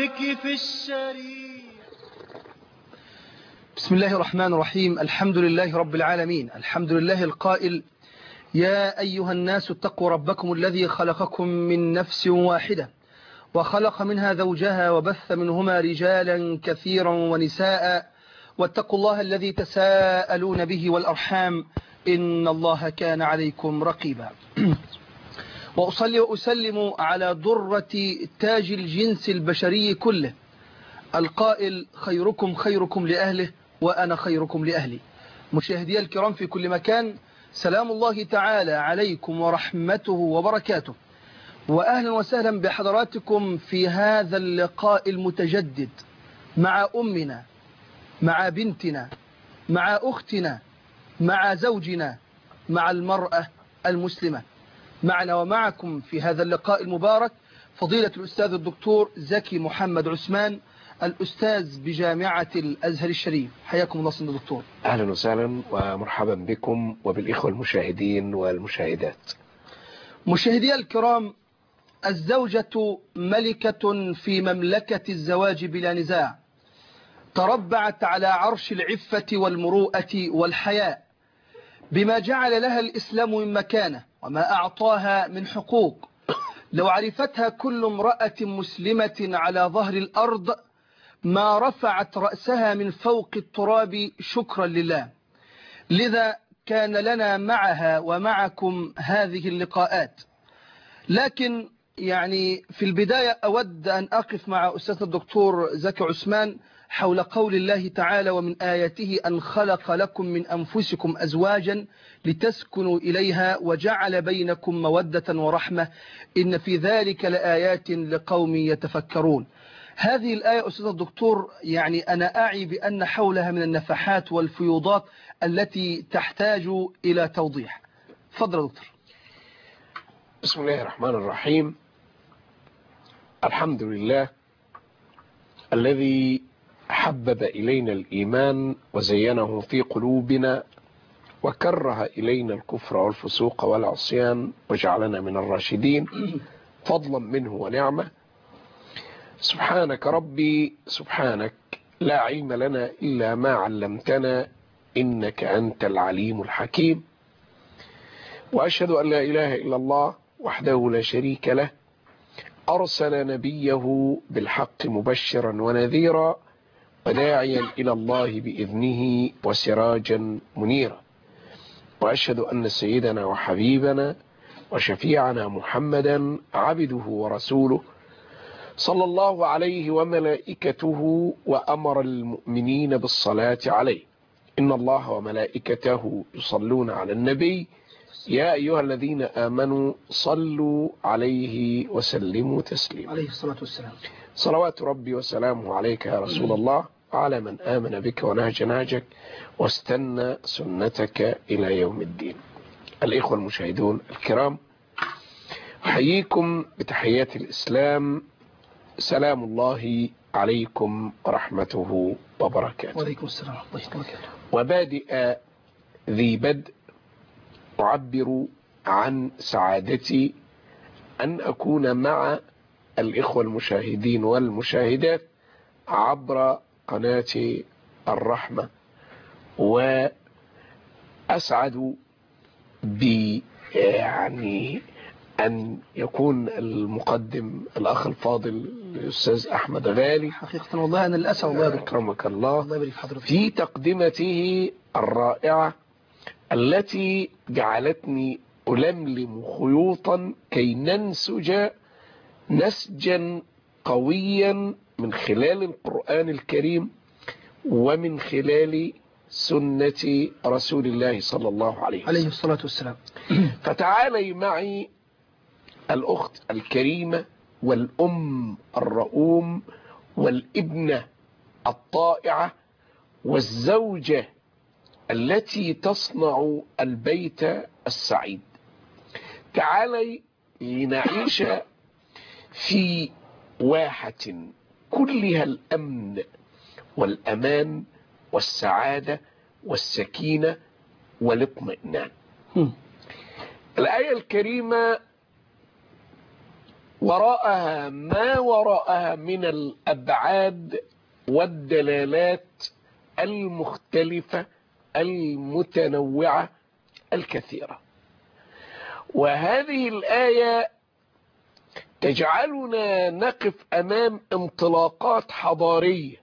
بارك في الشريف بسم الله الرحمن الرحيم الحمد لله رب العالمين الحمد لله القائل يا أيها الناس اتقوا ربكم الذي خلقكم من نفس واحدة وخلق منها زوجها وبث منهما رجالا كثيرا ونساء واتقوا الله الذي تساءلون به والأرحام إن الله كان عليكم رقيبا وأصلي وأسلم على ضرة تاج الجنس البشري كله القائل خيركم خيركم لأهله وأنا خيركم لأهلي مشاهدي الكرام في كل مكان سلام الله تعالى عليكم ورحمته وبركاته وأهلا وسهلا بحضراتكم في هذا اللقاء المتجدد مع أمنا مع بنتنا مع أختنا مع زوجنا مع المرأة المسلمة معنا ومعكم في هذا اللقاء المبارك فضيلة الأستاذ الدكتور زكي محمد عثمان الأستاذ بجامعة الأزهر الشريف حياكم الله سيدنا الدكتور أهلا وسهلا ومرحبا بكم وبالإخوة المشاهدين والمشاهدات مشاهدي الكرام الزوجة ملكة في مملكة الزواج بلا نزاع تربعت على عرش العفة والمروءة والحياء بما جعل لها الإسلام من مكانه وما أعطاها من حقوق لو عرفتها كل امرأة مسلمة على ظهر الأرض ما رفعت رأسها من فوق التراب شكرا لله لذا كان لنا معها ومعكم هذه اللقاءات لكن يعني في البداية أود أن أقف مع أستاذ الدكتور زكي عثمان حول قول الله تعالى ومن آياته أن خلق لكم من أنفسكم أزواجا لتسكنوا إليها وجعل بينكم مودة ورحمة إن في ذلك لآيات لقوم يتفكرون هذه الآية أستاذ الدكتور يعني أنا أعي بأن حولها من النفحات والفيوضات التي تحتاج إلى توضيح فضل دكتور بسم الله الرحمن الرحيم الحمد لله الذي حبب إلينا الإيمان وزينه في قلوبنا وكره إلينا الكفر والفسوق والعصيان وجعلنا من الراشدين فضلا منه ونعمة سبحانك ربي سبحانك لا علم لنا إلا ما علمتنا إنك أنت العليم الحكيم وأشهد أن لا إله إلا الله وحده لا شريك له أرسل نبيه بالحق مبشرا ونذيرا وداعيا إلى الله بإذنه وسراجا منيرا وأشهد أن سيدنا وحبيبنا وشفيعنا محمدا عبده ورسوله صلى الله عليه وملائكته وأمر المؤمنين بالصلاة عليه إن الله وملائكته يصلون على النبي يا أيها الذين آمنوا صلوا عليه وسلموا تسليما عليه الصلاة والسلام صلوات ربي وسلامه عليك يا رسول الله وعلى من آمن بك ونهج نهجك واستنى سنتك إلى يوم الدين الإخوة المشاهدون الكرام أحييكم بتحيات الإسلام سلام الله عليكم ورحمته وبركاته وعليكم السلام ورحمة الله وبركاته وبادئ ذي بدء أعبر عن سعادتي أن أكون مع الإخوة المشاهدين والمشاهدات عبر قناة الرحمة وأسعد ب يعني أن يكون المقدم الأخ الفاضل الأستاذ أحمد غالي حقيقة والله أنا الأسى والله يا دكتور أكرمك الله الله يبارك في حضرتك في تقدمته الرائعة التي جعلتني ألملم خيوطا كي ننسج نسجا قويا من خلال القرآن الكريم ومن خلال سنة رسول الله صلى الله عليه وسلم عليه الصلاة والسلام فتعالي معي الأخت الكريمة والأم الرؤوم والابنة الطائعة والزوجة التي تصنع البيت السعيد تعالي لنعيش في واحة كلها الأمن والأمان والسعادة والسكينة والاطمئنان هم. الآية الكريمة وراءها ما وراءها من الأبعاد والدلالات المختلفة المتنوعة الكثيرة وهذه الآية تجعلنا نقف أمام انطلاقات حضارية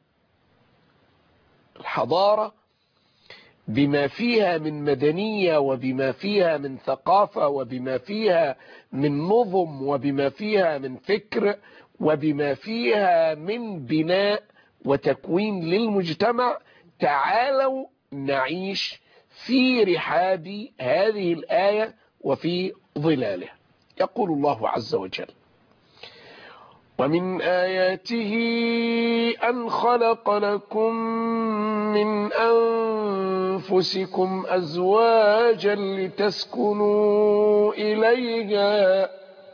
الحضارة بما فيها من مدنية وبما فيها من ثقافة وبما فيها من نظم وبما فيها من فكر وبما فيها من بناء وتكوين للمجتمع تعالوا نعيش في رحاب هذه الآية وفي ظلاله يقول الله عز وجل ومن آياته أن خلق لكم من أنفسكم أزواجا لتسكنوا إليها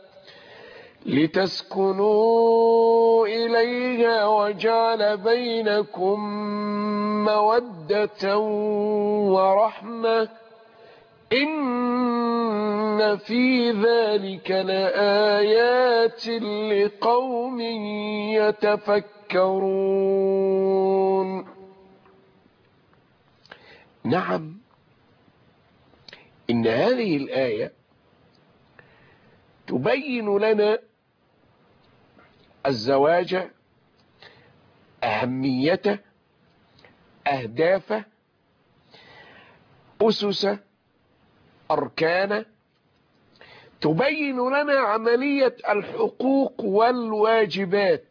لتسكنوا إليها وجعل بينكم مودة ورحمة إن في ذلك لآيات لقوم يتفكرون نعم إن هذه الآية تبين لنا الزواج أهميته أهدافه أسسه أركانه تبين لنا عملية الحقوق والواجبات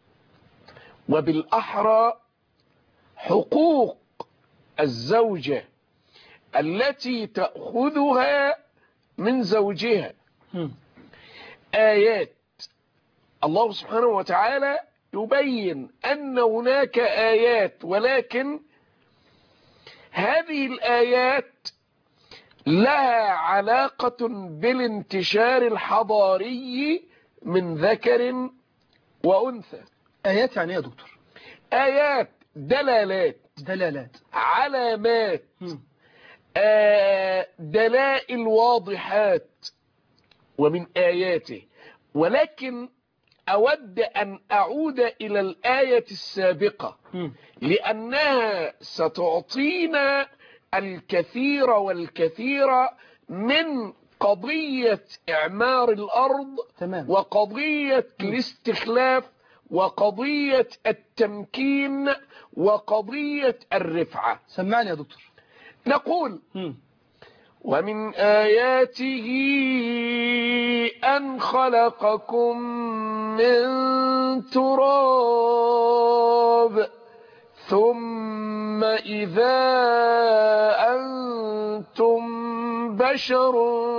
وبالأحرى حقوق الزوجة التي تأخذها من زوجها آيات الله سبحانه وتعالى يبين أن هناك آيات ولكن هذه الآيات لها علاقة بالانتشار الحضاري من ذكر وأنثى آيات يعني إيه يا دكتور آيات دلالات دلالات علامات مم. آه، دلائل واضحات ومن آياته ولكن أود أن أعود إلى الآية السابقة مم. لأنها ستعطينا الكثير والكثير من قضية إعمار الأرض تمام وقضية الاستخلاف وقضية التمكين وقضية الرفعة سمعني يا دكتور نقول مم. ومن آياته أن خلقكم من تراب ثم إذا أنتم بشر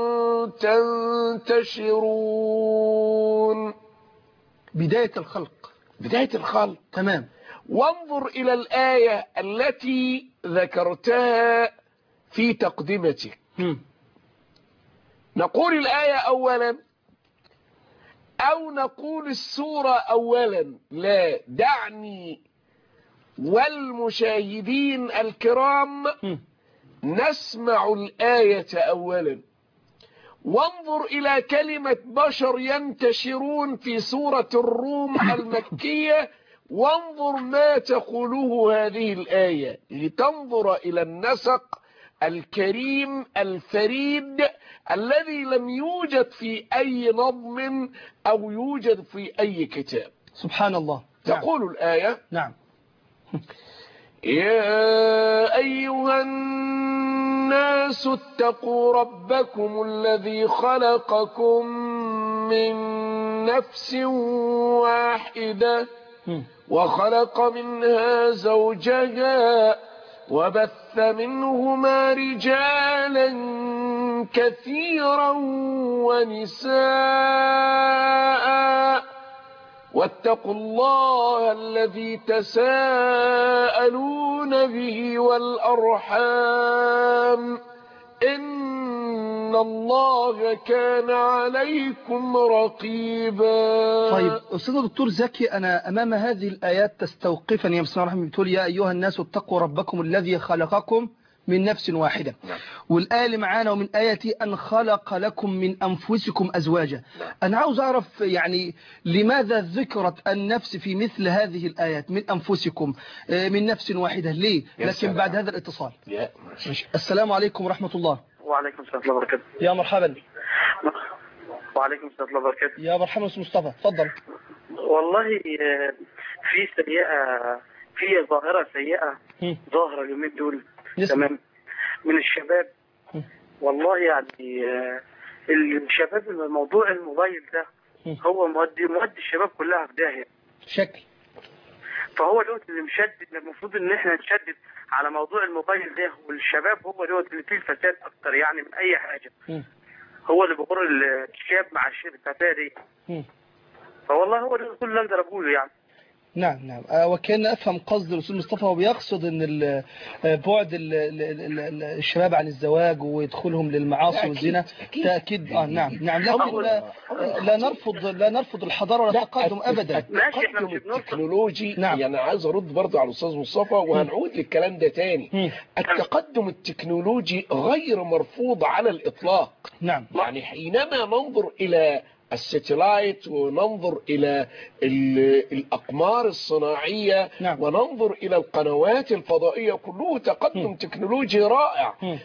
تنتشرون بداية الخلق بداية الخلق تمام وانظر إلى الآية التي ذكرتها في تقدمتك مم. نقول الآية أولا أو نقول السورة أولا لا دعني والمشاهدين الكرام مم. نسمع الآية أولا وانظر إلى كلمة بشر ينتشرون في سورة الروم المكية وانظر ما تقوله هذه الآية لتنظر إلى النسق الكريم الفريد الذي لم يوجد في أي نظم أو يوجد في أي كتاب سبحان الله نعم. تقول الآية نعم يا أيها الناس اتقوا ربكم الذي خلقكم من نفس واحدة مم. وخلق منها زوجها وبث منهما رجالا كثيرا ونساء واتقوا الله الذي تساءلون به والأرحام إن الله كان عليكم رقيبا طيب أستاذ دكتور زكي أنا أمام هذه الآيات تستوقفني بسم الله الرحمن الرحيم بتقول يا أيها الناس اتقوا ربكم الذي خلقكم من نفس واحدة نعم. والآية اللي معانا ومن آياتي أن خلق لكم من أنفسكم أزواجا نعم. أنا عاوز أعرف يعني لماذا ذكرت النفس في مثل هذه الآيات من أنفسكم آه، من نفس واحدة ليه يا لكن سلام. بعد هذا الاتصال يا ماشي. السلام عليكم ورحمة الله وعليكم السلام ورحمة الله وبركاته يا مرحبا وعليكم السلام ورحمة الله وبركاته يا مرحبا أستاذ مصطفى تفضل والله آه، في سيئة في ظاهرة سيئة هم. ظاهرة اليومين دول نسمع. تمام من الشباب هم. والله يعني آه، الشباب موضوع الموبايل ده هم. هو مودي مودي الشباب كلها في داهية شكل فهو دوت اللي مشدد المفروض ان احنا نشدد على موضوع الموبايل ده والشباب هو دوت اللي فيه الفساد اكتر يعني من اي حاجه هم. هو اللي بيغر الشاب مع الشاب الفتاه دي هم. فوالله هو ده كل اللي اقدر اقوله يعني نعم نعم آه، وكان أفهم قصد الأستاذ مصطفى وبيقصد أن ال- آه، بعد ال- ال- ال- ال- الشباب عن الزواج ويدخلهم للمعاصي أكيد، والزنا أكيد. تأكيد آه نعم نعم لكن لا, آه، لا نرفض لا نرفض الحضارة ولا التقدم الت- أبدا ماشي، إحنا التقدم مش بنرفض. التكنولوجي نعم. يعني عايز ارد برضه على الاستاذ مصطفى وهنعود للكلام ده تاني مم. التقدم التكنولوجي غير مرفوض على الاطلاق نعم يعني حينما ننظر إلى الستلايت وننظر إلى ال- الأقمار الصناعية نعم. وننظر إلى القنوات الفضائية كله تقدم مم. تكنولوجي رائع مم.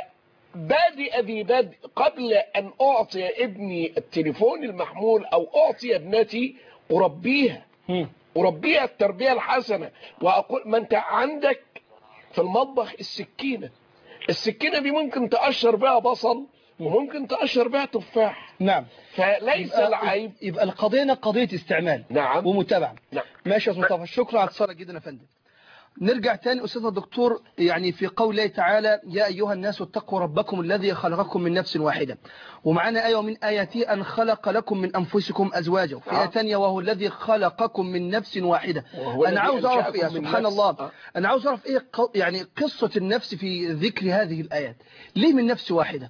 فبادئ ذي بدء قبل أن أعطي ابني التليفون المحمول أو أعطي ابنتي أربيها هم. أربيها التربية الحسنة وأقول ما أنت عندك في المطبخ السكينة السكينة دي ممكن تقشر بها بصل وممكن تقشر بها تفاح نعم فليس يبقى, العيب يبقى القضية قضية استعمال نعم ومتابعة نعم ماشي يا أستاذ مصطفى شكرا على اتصالك جدا يا فندم نرجع تاني أستاذ الدكتور يعني في قول الله تعالى يا أيها الناس اتقوا ربكم الذي خلقكم من نفس واحدة ومعنا آية من آياته أن خلق لكم من أنفسكم أزواجا وفي آه. آية تانية وهو الذي خلقكم من نفس واحدة وهو أنا الذي عاوز أعرف أنشأكم إيه من سبحان نفس. الله آه. أنا عاوز أعرف إيه ق- يعني قصة النفس في ذكر هذه الآيات ليه من نفس واحدة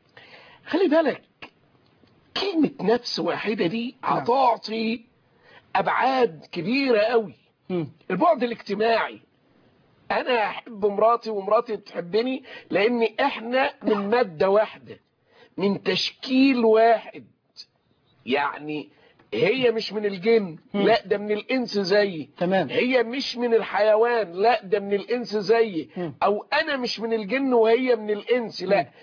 خلي بالك كلمة نفس واحدة دي نعم. هتعطي أبعاد كبيرة قوي مم. البعد الاجتماعي أنا أحب مراتي ومراتي تحبني لأن إحنا من مادة واحدة من تشكيل واحد يعني هي مش من الجن مم. لا ده من الإنس زيي تمام هي مش من الحيوان لا ده من الإنس زيي مم. أو أنا مش من الجن وهي من الإنس لا مم.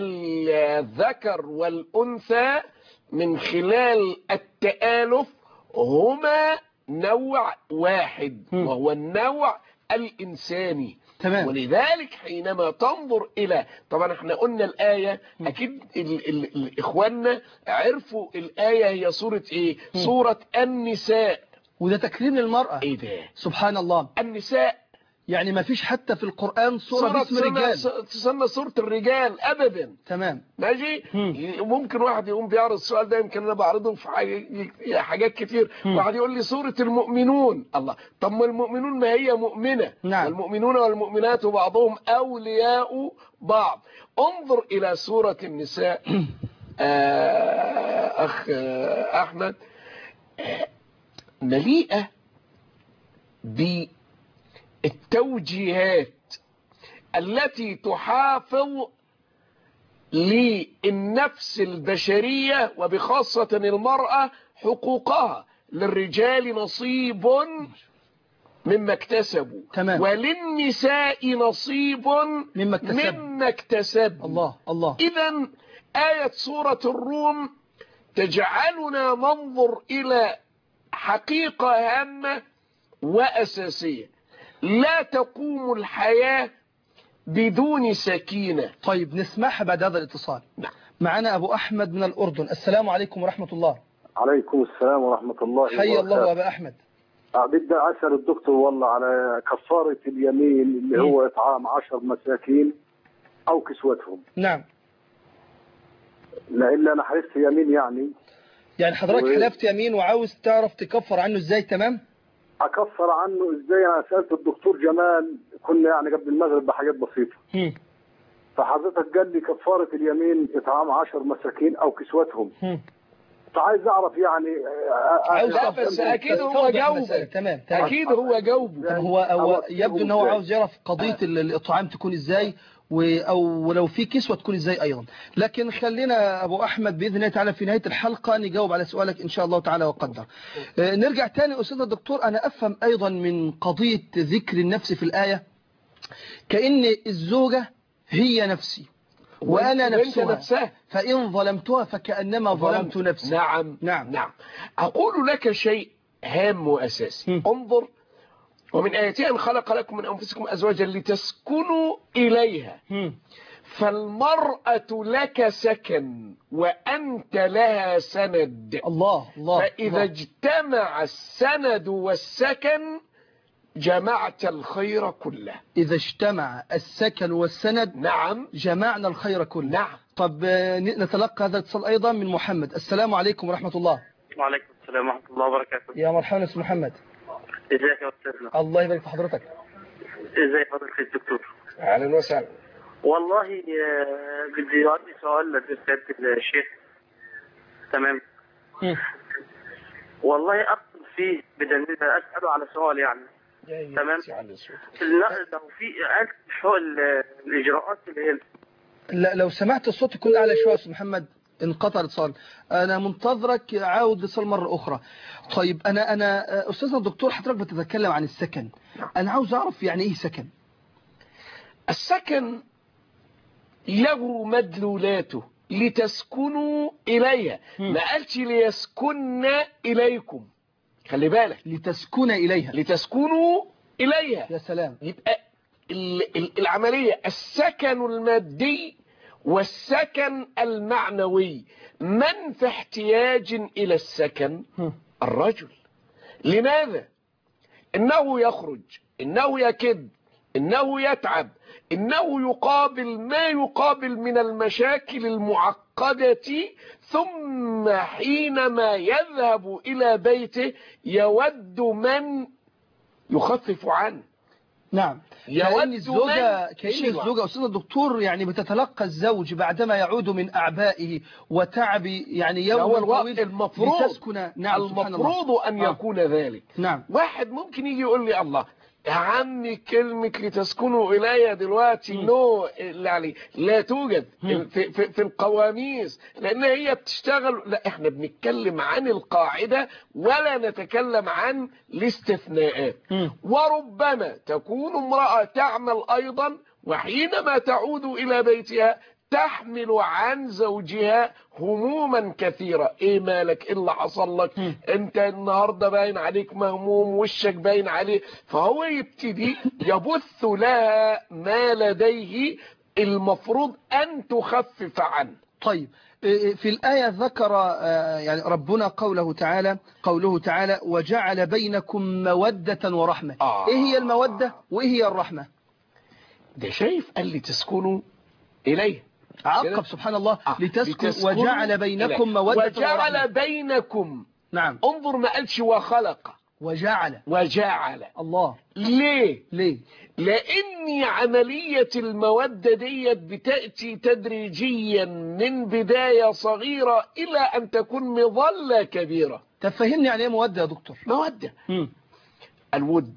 الذكر والأنثى من خلال التآلف هما نوع واحد مم. وهو النوع الإنساني تمام ولذلك حينما تنظر إلى طبعا احنا قلنا الآية أكيد ال ال الإخواننا عرفوا الآية هي سورة إيه مم. سورة النساء وده تكريم للمرأة إيه ده سبحان الله النساء يعني ما فيش حتى في القرآن صورة باسم رجال تسمى سورة الرجال أبدا تمام ماشي مم. ممكن واحد يقوم بيعرض السؤال ده يمكن انا بعرضه في حاجة- حاجات كتير مم. واحد يقول لي سورة المؤمنون الله طب ما المؤمنون ما هي مؤمنة نعم. والمؤمنون والمؤمنات بعضهم أولياء بعض انظر إلى سورة النساء آه، أخ آه، أحمد آه، مليئة بالتوجيهات التي تحافظ للنفس البشرية وبخاصة المرأة حقوقها للرجال نصيب مما اكتسبوا تمام. وللنساء نصيب مما اكتسب مما اكتسبوا الله الله إذا آية سورة الروم تجعلنا ننظر إلى حقيقة هامة وأساسية لا تقوم الحياة بدون سكينة طيب نسمعها بعد هذا الاتصال نعم. معنا أبو أحمد من الأردن السلام عليكم ورحمة الله عليكم السلام ورحمة الله حي الله وبركاته أبا أحمد آه، بدي أسأل الدكتور والله على كفارة اليمين اللي مم. هو إطعام عشر مساكين أو كسوتهم نعم لإلا أنا حلفت يمين يعني يعني حضرتك و- حلفت يمين وعاوز تعرف تكفر عنه ازاي تمام أكفر عنه إزاي أنا سألت الدكتور جمال كنا يعني قبل المغرب بحاجات بسيطة هم. فحضرتك قال لي كفارة اليمين إطعام عشر مساكين أو كسوتهم هم. فعايز أعرف يعني آه، آه، عاوز لا، تعرف بس أكيد هو تستوضح جاوبك. المسألة. تمام تمام أكيد هو جاوبه طب هو هو أوصيهم يبدو ان هو إزاي؟ عاوز يعرف قضية ال- الإطعام تكون ازاي و- أو ولو في كسوة تكون إزاي أيضا لكن خلينا أبو أحمد بإذن الله تعالى في نهاية الحلقة نجاوب على سؤالك إن شاء الله تعالى وقدر آه، نرجع تاني أستاذ الدكتور أنا أفهم أيضا من قضية ذكر النفس في الآية كأن الزوجة هي نفسي وأنا وأنت نفسها نفسها فإن ظلمتها فكأنما ظلمت نفسي نعم نعم. نعم أقول لك شيء هام وأساسي م. انظر ومن آياته أن خلق لكم من أنفسكم أزواجا لتسكنوا إليها هم. فالمرأة لك سكن وأنت لها سند الله الله فإذا الله. اجتمع السند والسكن جمعت الخير كله إذا اجتمع السكن والسند نعم جمعنا الخير كله نعم طب آه، نتلقى هذا الاتصال أيضا من محمد السلام عليكم ورحمة الله وعليكم السلام ورحمة الله وبركاته يا مرحبا أستاذ محمد ازيك يا أستاذنا الله يبارك في حضرتك ازي فضيلة الدكتور أهلا وسهلا والله آه، بدي عندي سؤال لسيادة الشيخ تمام مم. والله أقصد فيه بدل أسأله على سؤال يعني تمام. لا لو في عارف شو ال- الإجراءات اللي هي لا لو سمعت الصوت يكون أعلى شوية يا أستاذ محمد انقطع الاتصال أنا منتظرك عاود الاتصال مرة أخرى طيب أنا أنا آه، أستاذنا الدكتور حضرتك بتتكلم عن السكن أنا عاوز أعرف يعني إيه سكن السكن له مدلولاته لتسكنوا إليها مم. ما قالش ليسكن إليكم خلي بالك لتسكن إليها لتسكنوا إليها يا سلام يبقى ال- ال- العملية السكن المادي والسكن المعنوي من في احتياج إلى السكن هم. الرجل لماذا إنه يخرج إنه يكد إنه يتعب إنه يقابل ما يقابل من المشاكل المعقدة ثم حينما يذهب إلى بيته يود من يخفف عنه نعم يود كأن الزوجة من كأن يشيل الزوجة أستاذ الدكتور يعني بتتلقى الزوج بعدما يعود من أعبائه وتعب يعني ده هو يوم الوقت طويل المفروض لتسكن نعم سبحان الله المفروض أن آه. يكون ذلك نعم واحد ممكن يجي يقول لي الله يا عمي كلمة لتسكنوا إلي دلوقتي مم. نو يعني لا توجد مم. في, في, في القواميس لأن هي بتشتغل لا احنا بنتكلم عن القاعدة ولا نتكلم عن الاستثناءات مم. وربما تكون امرأة تعمل أيضا وحينما تعود إلى بيتها تحمل عن زوجها هموما كثيرة ايه مالك ايه اللي حصل لك مم. انت النهاردة باين عليك مهموم وشك باين عليه فهو يبتدي يبث لها ما لديه المفروض ان تخفف عنه طيب إيه، في الآية ذكر آه، يعني ربنا قوله تعالى قوله تعالى وجعل بينكم مودة ورحمة آه. إيه هي المودة وإيه هي الرحمة ده شايف قال لي تسكنوا اليه كده؟ عقب سبحان الله آه، لتسكن لتسكنوا وجعل بينكم إليه. مودة وجعل ورحمة بينكم نعم انظر ما قالش وخلق وجعل وجعل الله ليه ليه لان عملية المودة ديت بتأتي تدريجيا من بداية صغيرة الى ان تكون مظلة كبيرة تفهمني يعني ايه مودة يا دكتور مودة مم. الود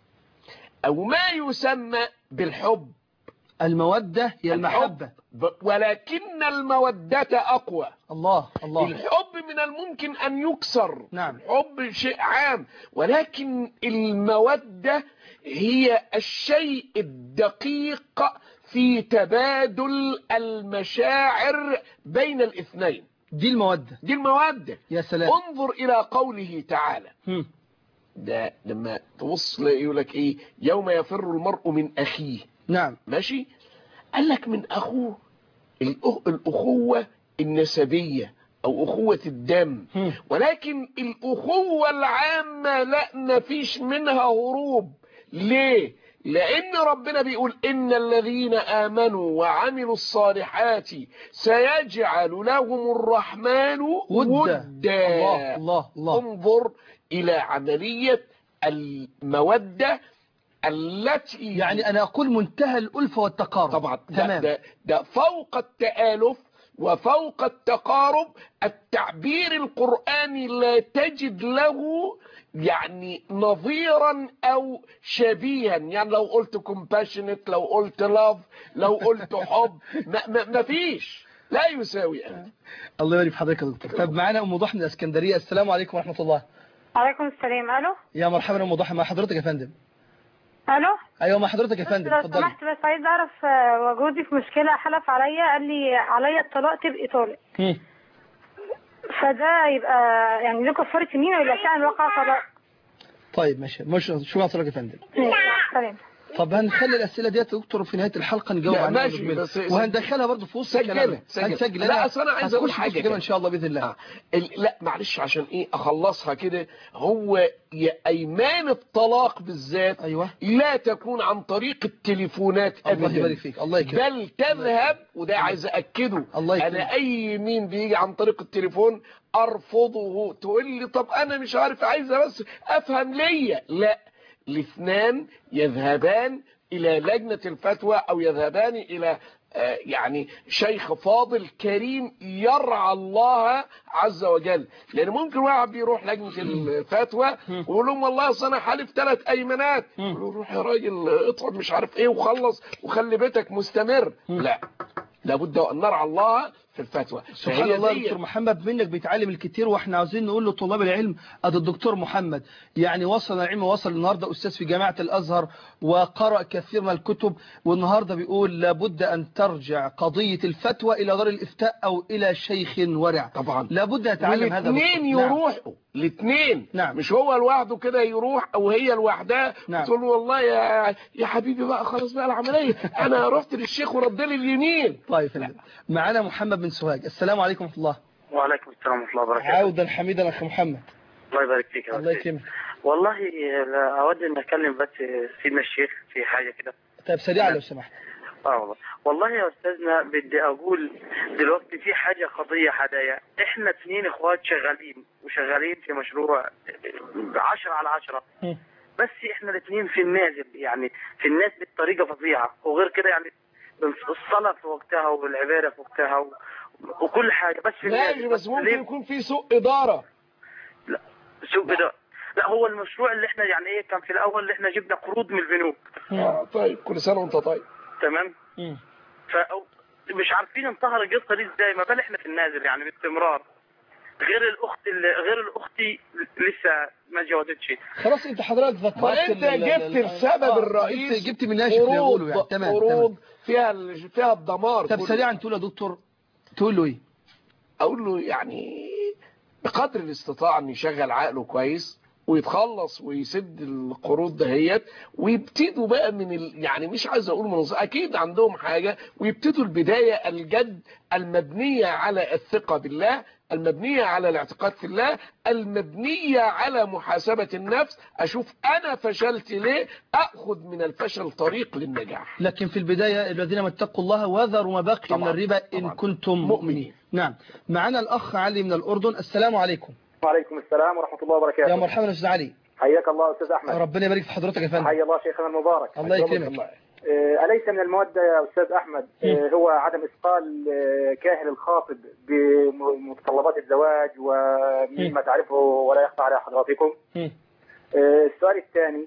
او ما يسمى بالحب المودة هي المحبة ب- ولكن المودة اقوى الله الله الحب من الممكن أن يكسر نعم. الحب شيء عام ولكن المودة هي الشيء الدقيق في تبادل المشاعر بين الاثنين دي المودة دي المودة يا سلام انظر إلى قوله تعالى مم. ده لما توصل يقول لك ايه يوم يفر المرء من أخيه نعم ماشي قال لك من أخوه الأخ- الأخوة النسبية أو أخوة الدم مم. ولكن الأخوة العامة لا مفيش منها هروب ليه؟ لأن ربنا بيقول إن الذين آمنوا وعملوا الصالحات سيجعل لهم الرحمن ودا ودا الله الله الله انظر إلى عملية المودة التي يعني أنا أقول منتهى الألفة والتقارب طبعا ده, تمام ده, ده فوق التآلف وفوق التقارب التعبير القرآني لا تجد له يعني نظيرا او شبيها يعني لو قلت compassionate لو قلت love لو قلت حب ما, ما, ما فيش لا يساوي أبدا الله يبارك في حضرتك يا دكتور طب معانا ام ضحى من الاسكندريه السلام عليكم ورحمه الله عليكم السلام الو يا مرحبا ام ضحى مع حضرتك يا فندم الو ايوه مع حضرتك يا فندم لو اتفضلي سمحت بس عايز اعرف آه، جوزي في مشكله حلف عليا قال لي عليا الطلاق تبقي طالق مم. فده يبقى يعني له كفاره يمين ولا كان وقع طلاق طيب ماشي مش شو حضرتك يا فندم ماشي، سلام طب هنخلي الاسئله ديت يا دكتور في نهايه الحلقه نجاوب لا، عنها ماشي، ونكملها. بس- وهندخلها برضه في وسط سجلها، الكلام سجلها. هنسجل لا، أصل أنا عايز أقول هتخش في حاجة وسط الكلام كده. ان شاء الله باذن الله آه. ال- لا معلش عشان ايه اخلصها كده هو يا ايمان الطلاق بالذات ايوه لا تكون عن طريق التليفونات الله ابدا يبارك فيك الله يكرمك بل تذهب وده عايز اكده الله يكرمك. انا اي يمين بيجي عن طريق التليفون ارفضه تقول لي طب انا مش عارف عايزه بس افهم ليا لا الاثنان يذهبان الى لجنة الفتوى او يذهبان الى آه، يعني شيخ فاضل كريم يرعى الله عز وجل لان ممكن واحد بيروح لجنة الفتوى ويقول لهم والله اصل انا حالف ثلاث ايمانات يقولوا له روح يا راجل اطلب مش عارف ايه وخلص وخلي بيتك مستمر لا لابد ان نرعى الله في الفتوى سبحان فهي الله يا دي- دكتور محمد منك بيتعلم الكتير واحنا عاوزين نقول لطلاب العلم ادي الدكتور محمد يعني وصل العلم وصل النهارده استاذ في جامعه الازهر وقرأ كثير من الكتب والنهارده بيقول لابد ان ترجع قضيه الفتوى الى دار الافتاء او الى شيخ ورع طبعا لابد يتعلم هذا الاثنين دكتور. نعم. يروحوا الاثنين نعم. مش هو لوحده كده يروح او هي لوحدها نعم. تقول له والله يا يا حبيبي بقى خلاص بقى العمليه انا رحت للشيخ ورد لي اليمين طيب فندم. معانا محمد بن سوهاج السلام عليكم ورحمه الله وعليكم السلام ورحمه الله وبركاته عودا حميدا اخي محمد الله يبارك فيك يا الله أستاذ. يكرمك والله لا اود ان اتكلم بس سيدنا الشيخ في حاجه كده طيب سريعا لو سمحت اه والله والله يا استاذنا بدي اقول دلوقتي في حاجه قضيه حدايا احنا اثنين اخوات شغالين وشغالين في مشروع 10 على 10 مم. بس احنا الاثنين في النازل يعني في النازل بطريقه فظيعه وغير كده يعني الصلاه في وقتها والعباده في وقتها و... وكل حاجه بس في ماشي النازل بس ممكن ليه؟ يكون في سوء اداره سوق ده لا هو المشروع اللي احنا يعني ايه كان في الاول اللي احنا جبنا قروض من البنوك آه طيب كل سنه وانت طيب تمام مم. ف مش عارفين انتهر القصه دي ازاي ما بال احنا في النازل يعني باستمرار غير الاخت اللي غير الاختي لسه ما جاوبتش خلاص انت حضرتك ذكرت ما انت ال- ال- جبت ال- السبب آه، الرئيسي جبت, جبت من ناشف يقولوا يعني قروض تمام تمام قروض فيها ال- فيها الدمار طب كله. سريعا تقول يا دكتور تقول له ايه اقول له يعني بقدر الاستطاعه ان يشغل عقله كويس ويتخلص ويسد القروض دهيت ويبتدوا بقى من ال... يعني مش عايز اقول من الص- اكيد عندهم حاجه ويبتدوا البدايه الجد المبنيه على الثقه بالله المبنيه على الاعتقاد في الله المبنيه على محاسبه النفس اشوف انا فشلت ليه اخذ من الفشل طريق للنجاح لكن في البداية الذين ما اتقوا الله وذروا ما بقي من طبعا، الربا إن طبعا. كنتم مؤمنين. مؤمنين نعم معنا الأخ علي من الأردن السلام عليكم وعليكم السلام ورحمة الله وبركاته يا مرحبا يا أستاذ علي حياك الله أستاذ أحمد ربنا يبارك في حضرتك يا فندم حيا الله شيخنا المبارك الله يكرمك آه، أليس من المودة يا أستاذ أحمد آه، هو عدم إثقال آه، كاهل الخاطب بمتطلبات الزواج ومما تعرفه ولا يخفى على حضراتكم مم. آه، السؤال الثاني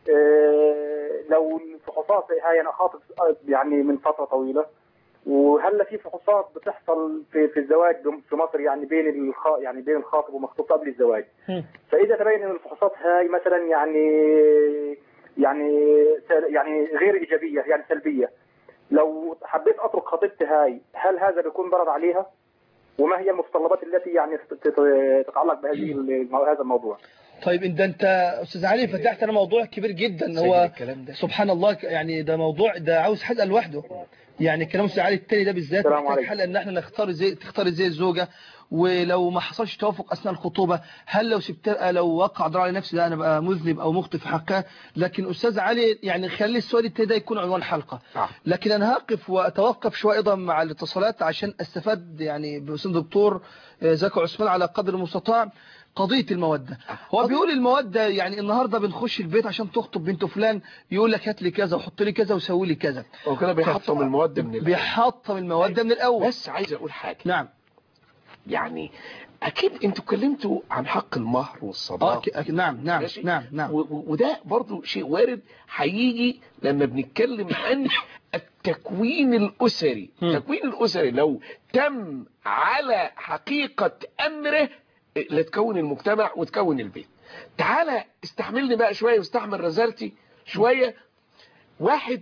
آه، لو الفحوصات هاي أنا خاطب يعني من فترة طويلة وهل في فحوصات بتحصل في في الزواج في مصر يعني بين الخا يعني بين الخاطب ومخطوب قبل الزواج مم. فاذا تبين ان الفحوصات هاي مثلا يعني يعني سل- يعني غير ايجابيه يعني سلبيه لو حبيت اترك خطيبتي هاي هل هذا بيكون ضرر عليها؟ وما هي المتطلبات التي يعني تت- تتعلق بهذه المو- هذا الموضوع؟ طيب إن ده أنت أستاذ علي فتحت أنا موضوع كبير جدا سجل هو الكلام ده. سبحان الله يعني ده موضوع ده عاوز حلقة لوحده يعني كلام أستاذ علي التاني ده بالذات السلام محتاج عليكم. حلقة إن احنا نختار ازاي تختار ازاي الزوجة ولو ما حصلش توافق أثناء الخطوبة هل لو سبتها لو وقع ضرر على نفسي ده أنا بقى مذنب أو مخطئ في حقها لكن أستاذ علي يعني خلي السؤال التاني ده يكون عنوان حلقة آه. لكن أنا هقف وأتوقف شوية أيضا مع الاتصالات عشان أستفاد يعني بأستاذ دكتور آه، زكي عثمان على قدر المستطاع قضية المودة هو بيقول المودة يعني النهاردة بنخش البيت عشان تخطب بنت فلان يقول لك هات لي كذا وحط لي كذا وسوي لي كذا هو كده بيحطم المودة من الأول بيحطم المودة من الأول بس عايز أقول حاجة نعم يعني أكيد أنتوا اتكلمتوا عن حق المهر اه والصداق ك- أك- نعم نعم ماشي؟ نعم نعم و- و- وده برضو شيء وارد هيجي لما بنتكلم عن التكوين الأسري هم. التكوين الأسري لو تم على حقيقة أمره لتكون المجتمع وتكون البيت تعالى استحملني بقى شوية واستحمل رزالتي شوية واحد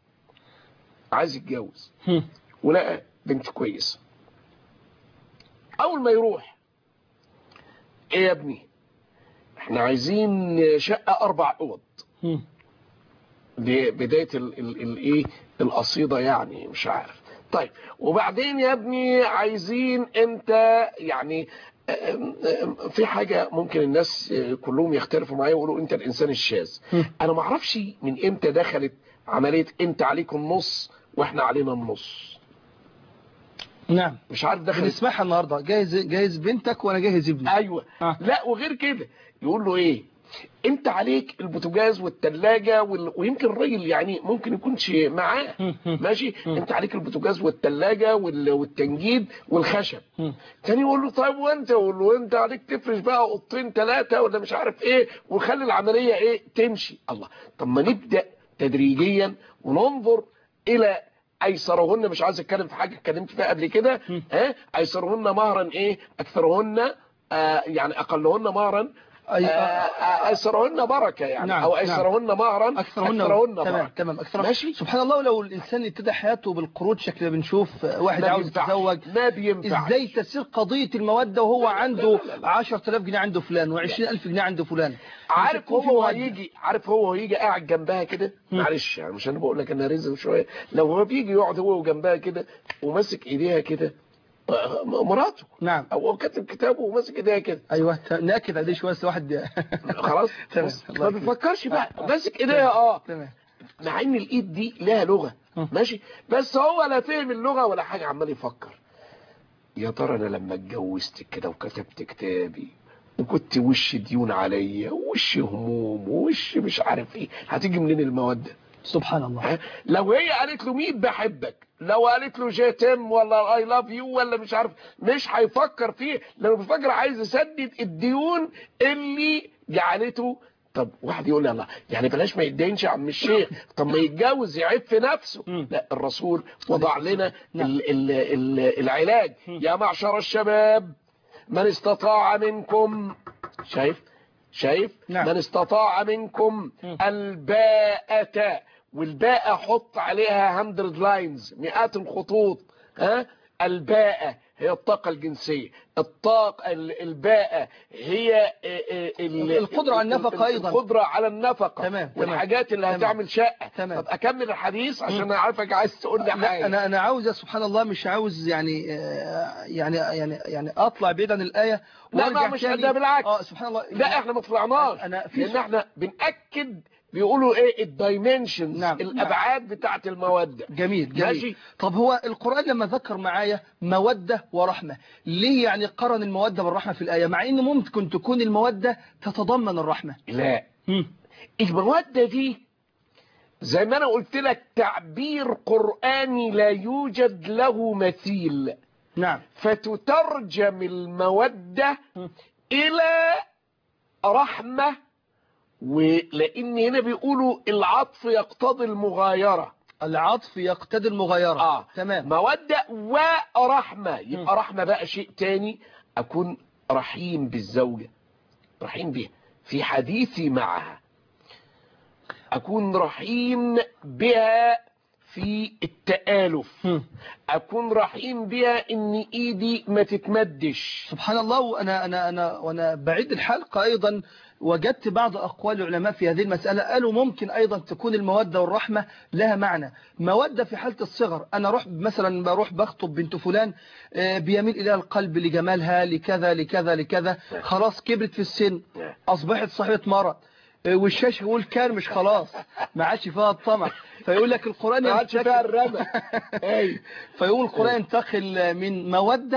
عايز يتجوز هم. ولقى بنت كويسة أول ما يروح إيه يا ابني احنا عايزين شقة أربع أوض هم. دي بداية ال- ال- الايه القصيدة يعني مش عارف طيب وبعدين يا ابني عايزين انت يعني أم- أم- في حاجة ممكن الناس كلهم يختلفوا معايا ويقولوا انت الانسان الشاذ هم. انا ما اعرفش من امتى دخلت عملية انت عليك النص واحنا علينا النص نعم مش عارف دخلت بنسمعها النهاردة جاهز جاهز بنتك وانا جاهز ابني ايوه آه. لا وغير كده يقول له ايه انت عليك البوتاجاز والتلاجة وال... ويمكن الراجل يعني ممكن يكونش معاه هم. هم. ماشي مم. انت عليك البوتاجاز والتلاجة وال... والتنجيد والخشب هم. تاني يقول له طيب وانت يقول له انت عليك تفرش بقى اوضتين ثلاثة ولا مش عارف ايه وخلي العملية ايه تمشي الله طب ما نبدأ تدريجيا وننظر الى ايسرهن مش عايز اتكلم في حاجة اتكلمت فيها قبل كده مم. ها ايسرهن مهرا ايه اكثرهن آه يعني اقلهن مهرا أي- آه، آه، ايسرهن بركة يعني نعم، او نعم. ايسرهن مهرا أكثرهن اكثرهن تمام بركة تمام أكثرهن ماشي سبحان الله لو الإنسان ابتدى حياته بالقروض شكل بنشوف واحد ما عاوز بينفعش. يتزوج ما بينفعش ازاي تسير قضية المودة وهو عنده 10000 جنيه عنده فلان و20000 جنيه عنده فلان عارف يكون في هو مودة. هيجي عارف هو هيجي قاعد جنبها كده معلش يعني مش انا بقول لك انا رزق شويه لو هو بيجي يقعد هو جنبها كده وماسك ايديها كده آه، مراته نعم او هو كاتب كتابه وماسك ايديها كده ايوه ت- ناكد عليه شويه بس واحد خلاص تمام. بص، الله ما يكرمك. بيفكرش بقى ماسك ايديها اه تمام مع ان الايد دي لها لغه مم. ماشي بس هو لا فهم اللغه ولا حاجه عمال يفكر يا ترى انا لما اتجوزت كده وكتبت كتابي وكنت وش ديون عليا ووش هموم ووش مش عارف ايه هتيجي منين الموده سبحان الله ها؟ لو هي قالت له 100 بحبك لو قالت له جيتم ولا اي لاف يو ولا مش عارف مش هيفكر فيه لانه بيفكر عايز يسدد الديون اللي جعلته طب واحد يقول لي الله يعني بلاش ما يتدينش يا عم الشيخ طب ما يتجوز يعيب في نفسه مم. لا الرسول وضع لنا نعم. ال ال ال العلاج مم. يا معشر الشباب من استطاع منكم شايف شايف نعم. من استطاع منكم مم. الباءة والباءة حط عليها 100 لاينز مئات الخطوط ها الباءة هي الطاقة الجنسية الطاقة ال- الباءة هي ال- ال- القدرة على النفقة أيضا. القدرة على النفقة تمام، تمام. والحاجات اللي تمام. هتعمل شقة تمام. طب أكمل الحديث عشان مم. أنا عارفك عايز تقول لي لا حاجة انا انا عاوز يا سبحان الله مش عاوز يعني آه، يعني يعني يعني اطلع بعيد عن الايه لا ما وارجع مش تاني. ده بالعكس اه سبحان الله لا احنا ما طلعناش أنا في لان سؤال- احنا بنأكد بيقولوا ايه الدايمنشنز نعم، الابعاد بتاعت المودة جميل جميل ماشي. طب هو القرآن لما ذكر معايا مودة ورحمة ليه يعني قرن المودة بالرحمة في الآية مع ان ممكن تكون المودة تتضمن الرحمة لا مم. المودة دي زي ما انا قلت لك تعبير قرآني لا يوجد له مثيل نعم فتترجم المودة مم. الى رحمة ولان هنا بيقولوا العطف يقتضي المغايرة العطف يقتضي المغايرة اه تمام مودة ورحمة يبقى رحمة بقى شيء تاني اكون رحيم بالزوجة رحيم بها في حديثي معها اكون رحيم بها في التآلف مم. اكون رحيم بها ان ايدي ما تتمدش سبحان الله وانا انا انا وانا بعيد الحلقه ايضا وجدت بعض اقوال العلماء في هذه المساله قالوا ممكن ايضا تكون الموده والرحمه لها معنى موده في حاله الصغر انا اروح مثلا بروح بخطب بنت فلان آه، بيميل اليها القلب لجمالها لكذا لكذا لكذا خلاص كبرت في السن اصبحت صاحبه مرض آه، والشاشه يقول كرمش خلاص ما عادش فيها الطمع فيقول لك القران ما عادش ينتقل- فيها الرمى ايوه فيقول القرآن ينتقل من مودة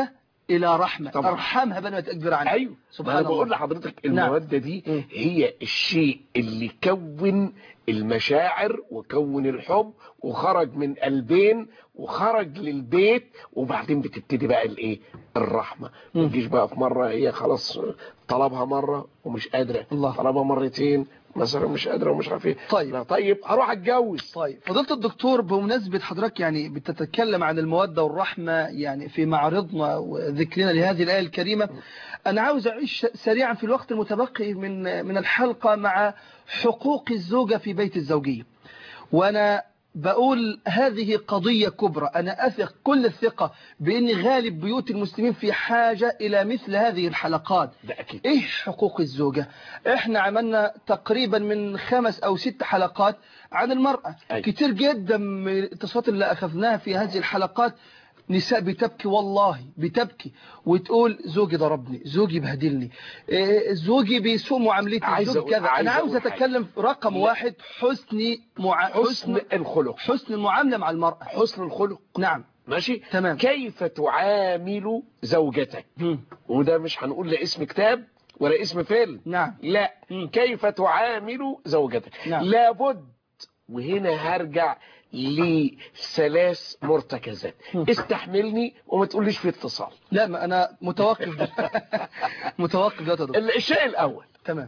الى رحمه طبعا. ارحمها بل ما تقدر عنها ايوه سبحان انا بقول الله. لحضرتك نعم. الموده دي مم. هي الشيء اللي كون المشاعر وكون الحب وخرج من قلبين وخرج للبيت وبعدين بتبتدي بقى الايه الرحمه ما مم. تجيش بقى في مره هي خلاص طلبها مره ومش قادره الله. طلبها مرتين مثلا مش قادره ومش عارف ايه طيب. لا طيب هروح اتجوز طيب فضيلة الدكتور بمناسبة حضرتك يعني بتتكلم عن المودة والرحمة يعني في معرضنا وذكرنا لهذه الآية الكريمة أنا عاوز أعيش سريعا في الوقت المتبقي من من الحلقة مع حقوق الزوجة في بيت الزوجية وأنا بقول هذه قضية كبرى أنا أثق كل الثقة بأن غالب بيوت المسلمين في حاجة إلى مثل هذه الحلقات ده اكيد ايه حقوق الزوجة احنا عملنا تقريبا من خمس او ست حلقات عن المرأة أي. كتير جدا من الاتصالات اللي اخذناها في هذه الحلقات نساء بتبكي والله بتبكي وتقول زوجي ضربني زوجي بهدلني إيه، زوجي بيسوء معاملتي عايز زوج أقول- كذا عايز انا عاوز أقول حاجة. اتكلم رقم لا. واحد حسن مع... حسن الخلق حسن المعاملة مع المرأة حسن الخلق نعم ماشي تمام. كيف تعامل زوجتك مم. وده مش هنقول لا اسم كتاب ولا اسم فيلم نعم لا مم. كيف تعامل زوجتك نعم. لابد وهنا هرجع لثلاث مرتكزات مم. استحملني وما تقوليش في اتصال لا ما انا متوقف ده متوقف ده يا دكتور. الشيء الاول تمام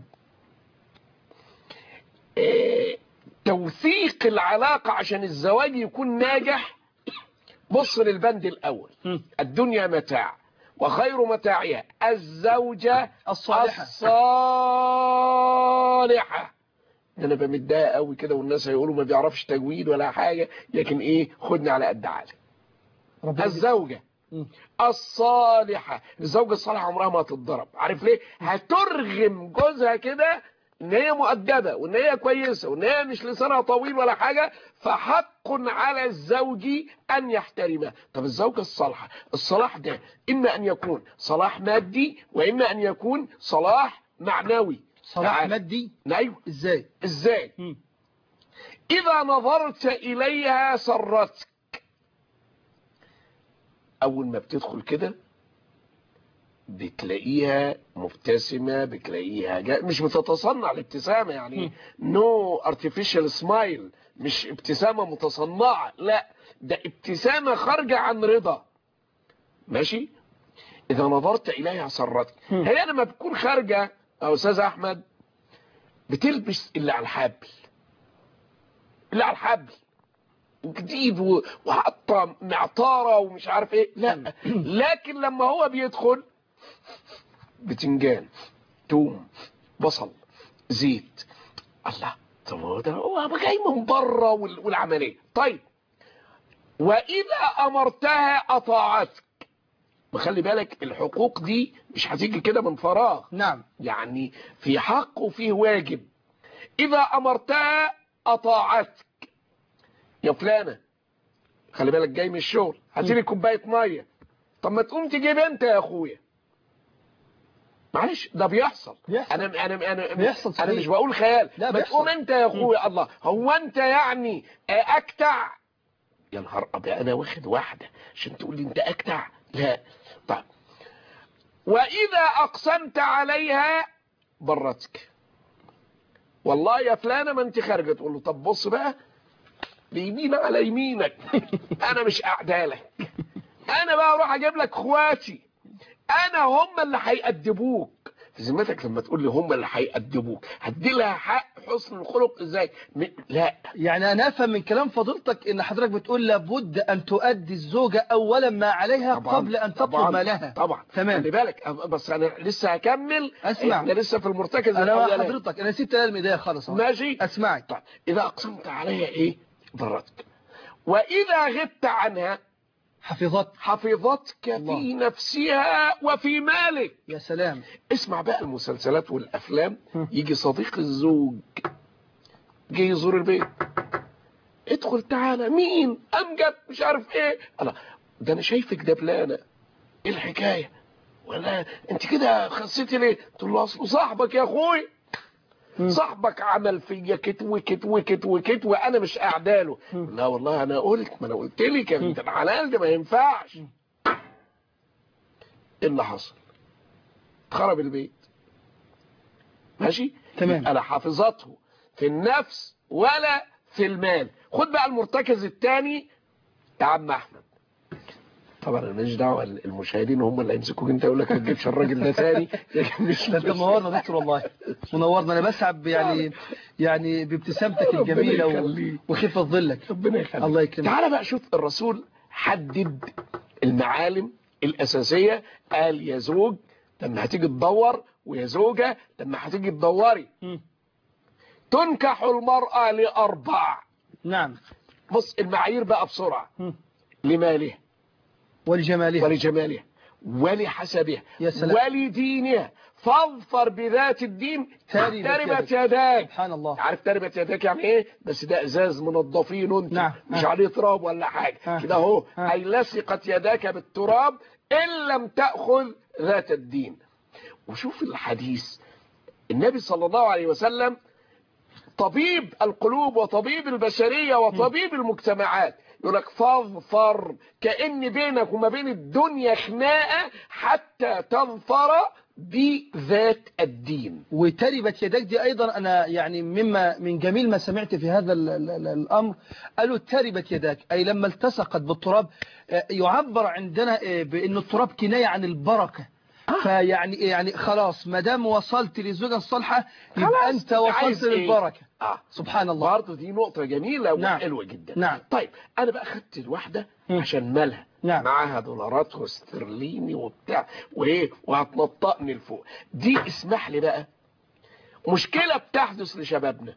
آه، توثيق العلاقة عشان الزواج يكون ناجح بص للبند الاول مم. الدنيا متاع وخير متاعها الزوجة الصالحة. الصالحة ده انا بمدها قوي كده والناس هيقولوا ما بيعرفش تجويد ولا حاجة لكن ايه خدني على قد عقلي ربنا الزوجة مم. الصالحة الزوجة الصالحة عمرها ما هتتضرب عارف ليه هترغم جوزها كده ان هي مؤدبة وان هي كويسة وان هي مش لسانها طويل ولا حاجة فحق على الزوج ان يحترمها طب الزوجة الصالحة الصلاح ده اما ان يكون صلاح مادي واما ان يكون صلاح معنوي صلاح تعال. مادي ايوه ازاي ازاي مم. إذا نظرت إليها سرتك أول ما بتدخل كده بتلاقيها مبتسمة بتلاقيها جا... مش بتتصنع الابتسامة يعني نو ارتفيشال سمايل مش ابتسامة متصنعة لا ده ابتسامة خارجة عن رضا ماشي إذا نظرت إليها سرتك مم. هي لما بتكون خارجة يا أستاذ أحمد بتلبس اللي على الحبل اللي على الحبل جديد و- وحاطه معطاره ومش عارف ايه لا لكن لما هو بيدخل بتنجان توم بصل زيت الله طب هو ده هو جاي من بره وال- والعمليه طيب واذا امرتها اطاعتك وخلي بالك الحقوق دي مش هتيجي كده من فراغ نعم يعني في حق وفيه واجب إذا أمرتها أطاعتك يا فلانة خلي بالك جاي من الشغل هاتيلي كوباية مية طب ما تقوم تجيب أنت يا أخويا معلش ده بيحصل بيحصل. انا انا انا بيحصل انا صحيح. مش بقول خيال لا، ما بيحصل. تقوم انت يا اخويا الله هو انت يعني آه، اكتع يا نهار ابيض انا واخد واحده عشان تقول لي انت اكتع لا طيب واذا اقسمت عليها برتك والله يا فلانه ما انت خارجه تقول له طب بص بقى بيمين على يمينك انا مش اعدالك انا بقى اروح اجيب لك اخواتي انا هم اللي هيأدبوك في ذمتك لما تقول لي هم اللي هيأدبوك هدي لها حق حسن الخلق ازاي م- لا يعني أنا أفهم من كلام فضيلتك إن حضرتك بتقول لابد أن تؤدي الزوجة أولا ما عليها طبعا قبل أن تطلب طبعا ما لها طبعا تمام. خلي بالك أب- بس انا لسه هكمل أسمع. احنا لسه في المرتكز أنا مع الأولاني. حضرتك أنا سبت الميداية خالص أهو. ماشي أسمعك طيب اذا اقسمت عليها ايه ضرتك واذا غبت عنها حفظت حفظتك الله. في نفسها وفي مالك يا سلام اسمع بقى المسلسلات والافلام هم. يجي صديق الزوج جه يزور البيت ادخل تعالى مين امجد مش عارف ايه الله ده انا شايفك دبلانه ايه الحكايه ولا انت كده خسيتي ليه تقول له اصله صاحبك يا اخوي هم. صاحبك عمل فيا كت وكت وكت وكت وانا مش اعداله لا والله انا قلت ما انا قلت لك يا بنت الحلال ده ما ينفعش ايه اللي حصل خرب البيت ماشي تمام. يبقى لا حافظته في النفس ولا في المال خد بقى المرتكز الثاني يا عم احمد طبعا انا ماليش دعوه المشاهدين هم اللي هيمسكوك انت يقول لك ما تجيبش الراجل ده تاني مش ده انت منورنا يا دكتور والله منورنا انا بسعد يعني يعني بابتسامتك ربنا الجميله و- يخليك. وخفه ظلك ربنا يخليك الله يكرمك تعالى بقى شوف الرسول حدد المعالم الأساسية قال يا زوج لما هتيجي تدور ويا زوجة لما هتيجي تدوري مم. تنكح المرأة لأربع نعم بص المعايير بقى بسرعة مم. لمالها ولجمالها ولجمالها ولحسبها يا سلام. ولدينها فاظفر بذات الدين تربت تربت يدك. يداك سبحان الله عارف تربت يداك يعني ايه بس ده ازاز منضفين انت نعم. مش آه. عليه تراب ولا حاجه آه. كده اهو آه. اي لصقت يداك بالتراب ان لم تاخذ ذات الدين وشوف الحديث النبي صلى الله عليه وسلم طبيب القلوب وطبيب البشريه وطبيب المجتمعات يقول لك فاظفر كأن بينك وما بين الدنيا خناقه حتى تظفر بذات الدين وتربت يدك دي ايضا انا يعني مما من جميل ما سمعت في هذا ال ال ال الامر قالوا تربت يداك اي لما التصقت بالتراب آه، يعبر عندنا آه، بان التراب كنايه عن البركه فيعني يعني خلاص ما دام وصلت للزوجه الصالحه يبقى خلاص، انت أنت عايز وصلت إيه؟ للبركه اه سبحان الله برضه دي نقطة جميلة نعم. وحلوة جدا نعم. طيب أنا بقى خدت الواحدة مم. عشان مالها نعم. معاها دولارات واسترليني وبتاع وإيه وهتنطقني لفوق دي اسمح لي بقى مشكلة بتحدث لشبابنا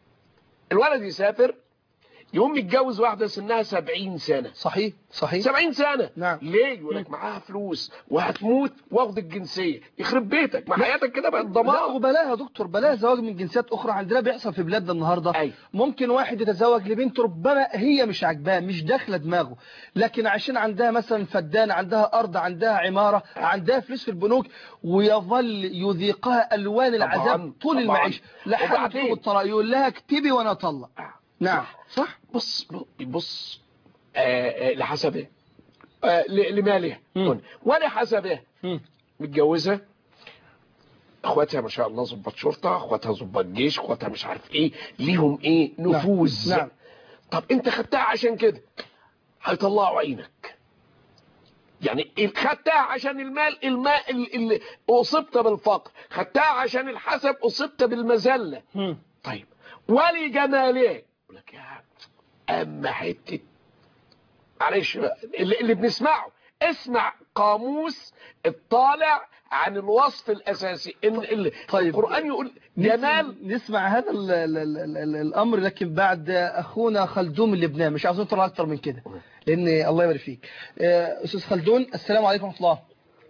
الولد يسافر يقوم يتجوز واحدة سنها 70 سنة صحيح صحيح 70 سنة نعم. ليه يقول لك معاها فلوس وهتموت واخد الجنسية يخرب بيتك ما حياتك كده بقت لا ضمان وبلاها يا دكتور بلاها زواج من جنسيات اخرى عندنا بيحصل في بلادنا النهارده أيوة. ممكن واحد يتزوج لبنت ربما هي مش عاجباه مش داخله دماغه لكن عشان عندها مثلا فدان عندها ارض عندها عماره عندها فلوس في البنوك ويظل يذيقها الوان العذاب طول طبعاً. المعيشه لحد وبعدين؟ تطلب الطلاق يقول لها اكتبي وانا اطلق نعم صح بص بص آه آه لحسبه آه ل- لمالها مم. ولحسبه مم. متجوزة اخواتها ما شاء الله ضباط شرطة اخواتها ضباط جيش اخواتها مش عارف ايه ليهم ايه نفوذ نعم. طب انت خدتها عشان كده هيطلعوا عينك يعني ال- خدتها عشان المال الماء اللي اصبت بالفقر خدتها عشان الحسب اصبت بالمذله مم. طيب ولجماله يقول لك يا اما حته معلش بقى اللي, اللي بنسمعه اسمع قاموس الطالع عن الوصف الاساسي ان ال- طيب. القران يقول جمال نسمع هذا ال ال ال ال ال الامر لكن بعد اخونا خلدون من لبنان مش عاوزين نطلع اكتر من كده لان الله يبارك فيك آه، استاذ خلدون السلام عليكم ورحمه الله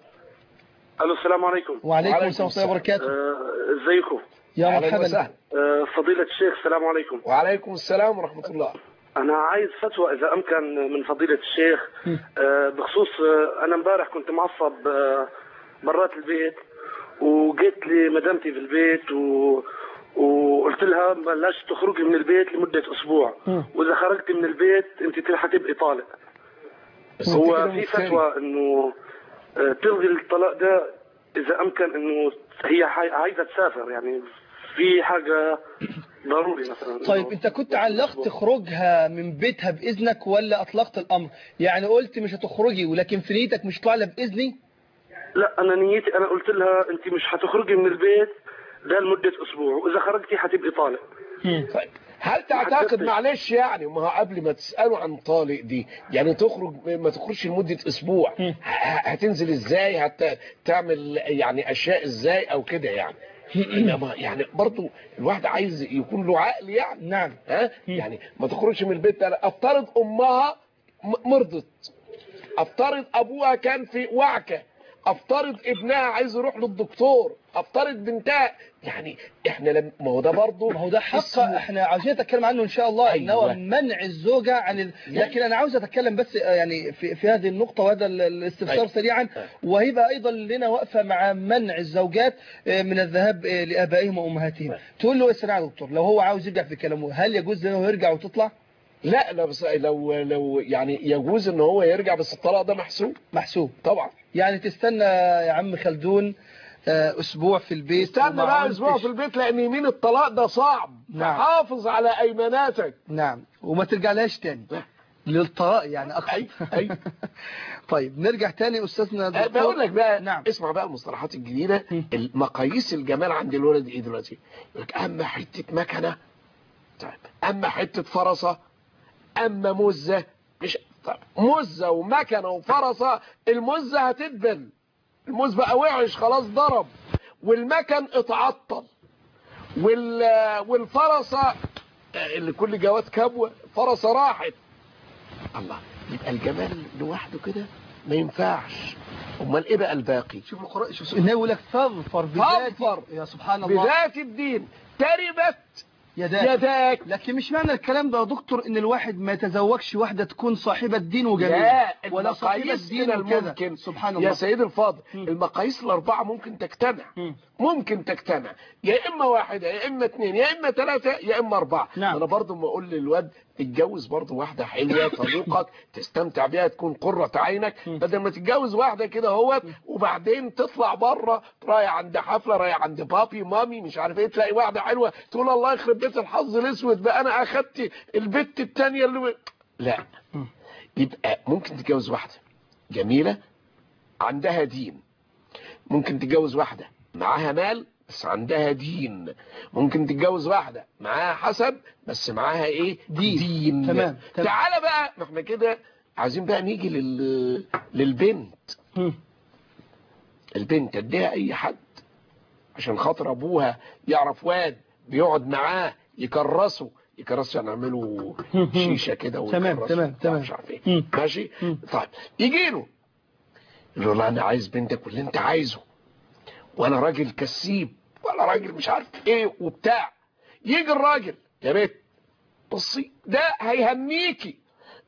الو السلام عليكم وعليكم وعليكم السلام ورحمه الله وبركاته آه، ازيكم يا أهلاً مرحبا وسهلاً. آه، فضيلة الشيخ السلام عليكم وعليكم السلام ورحمه الله أنا عايز فتوى إذا أمكن من فضيلة الشيخ آه، بخصوص آه، أنا امبارح كنت معصب آه، برات البيت وجيت لمدامتي في البيت و... وقلت لها بلاش تخرجي من البيت لمدة أسبوع مم. وإذا خرجتي من البيت أنت هتبقي طالق بس أنت هو كده في مفتري. فتوى إنه آه، تلغي الطلاق ده إذا أمكن إنه هي حي- عايزة تسافر يعني في حاجة ضروري مثلا طيب إنه- انت كنت علقت خروجها من بيتها باذنك ولا اطلقت الامر يعني قلت مش هتخرجي ولكن في نيتك مش طالع باذني لا انا نيتي انا قلت لها انت مش هتخرجي من البيت ده لمده اسبوع واذا خرجتي هتبقي طالق طيب هل تعتقد حددتش. معلش يعني ما هو قبل ما تسألوا عن طالق دي يعني تخرج ما تخرجش لمدة اسبوع ه- هتنزل ازاي هتعمل يعني اشياء ازاي او كده يعني إنما يعني برضو الواحد عايز يكون له عقل يعني نعم ها يعني ما تخرجش من البيت ده افترض امها م- مرضت افترض ابوها كان في وعكه افترض ابنها عايز يروح للدكتور افترض بنتها يعني احنا لم... ما هو ده برضه ما هو ده حق اسمه- احنا عاوزين نتكلم عنه ان شاء الله ان هو أيوة. منع الزوجه عن ال... لكن انا عاوز اتكلم بس آه، يعني في, في هذه النقطه وهذا ال- الاستفسار أيوة. سريعا وهيبقى ايضا لنا وقفه مع منع الزوجات آه، من الذهاب آه، لابائهم وامهاتهم تقول له يا سلام يا دكتور لو هو عاوز يرجع في كلامه هل يجوز له يرجع وتطلع لا لو بس لو لو يعني يجوز ان هو يرجع بس الطلاق ده محسوب محسوب طبعا يعني تستنى يا عم خلدون آه، اسبوع في البيت استنى وما بقى اسبوع عملتش- في البيت لان يمين الطلاق ده صعب نعم. حافظ على ايماناتك نعم وما ترجعلهاش تاني لا. للطلاق يعني اقصد أي- أي. طيب نرجع تاني استاذنا أه، دكتور. بقول لك بقى نعم اسمع بقى المصطلحات الجديده م. المقاييس الجمال عند الولد ايه دلوقتي يقول لك اما حته مكنه طيب اما حته فرسه اما مزه مش طيب مزه ومكنه وفرسه المزه هتدبل الموز بقى وحش خلاص ضرب والمكن اتعطل وال والفرسه اللي كل جواد كبوه فرسه راحت الله يبقى الجمال لوحده كده ما ينفعش امال ايه بقى الباقي شوف القرآن شوف النبي يقول لك فاظفر بذات فاظفر يا سبحان الله بذات الدين تربت يداك يداك لكن مش معنى الكلام ده يا دكتور ان الواحد ما يتزوجش واحدة تكون صاحبة دين وجميلة لا ولا صاحبة المقاييس دين من وكذا الممكن سبحان يا الله سيد الفاضل مم. المقاييس الأربعة ممكن تجتمع مم. ممكن تجتمع يا إما واحدة يا إما اثنين يا إما ثلاثة يا إما أربعة نعم. أنا برضو ما أقول للواد اتجوز برضو واحدة حلوة طريقك تستمتع بيها تكون قرة عينك بدل ما تتجوز واحدة كده اهوت وبعدين تطلع بره رايح عند حفلة رايح عند بابي مامي مش عارف ايه تلاقي واحدة حلوة تقول الله يخرب بيت الحظ الاسود بقى انا اخدت البت التانية اللي لا يبقى ممكن تتجوز واحدة جميلة عندها دين ممكن تتجوز واحدة معاها مال بس عندها دين ممكن تتجوز واحدة معاها حسب بس معاها ايه دين. دين. تمام، تمام. تعالى بقى ما احنا كده عايزين بقى نيجي لل... للبنت مم. البنت اديها اي حد عشان خاطر ابوها يعرف واد بيقعد معاه يكرسه يكرسه يعني يعملوا مم. شيشه كده تمام، ويكرسوا تمام، بتاع تمام. مش عارف ايه مم. ماشي مم. طيب يجي له يقول له لا انا عايز بنتك واللي انت عايزه وانا راجل كسيب وانا راجل مش عارف ايه وبتاع يجي الراجل يا بنت بصي ده هيهنيكي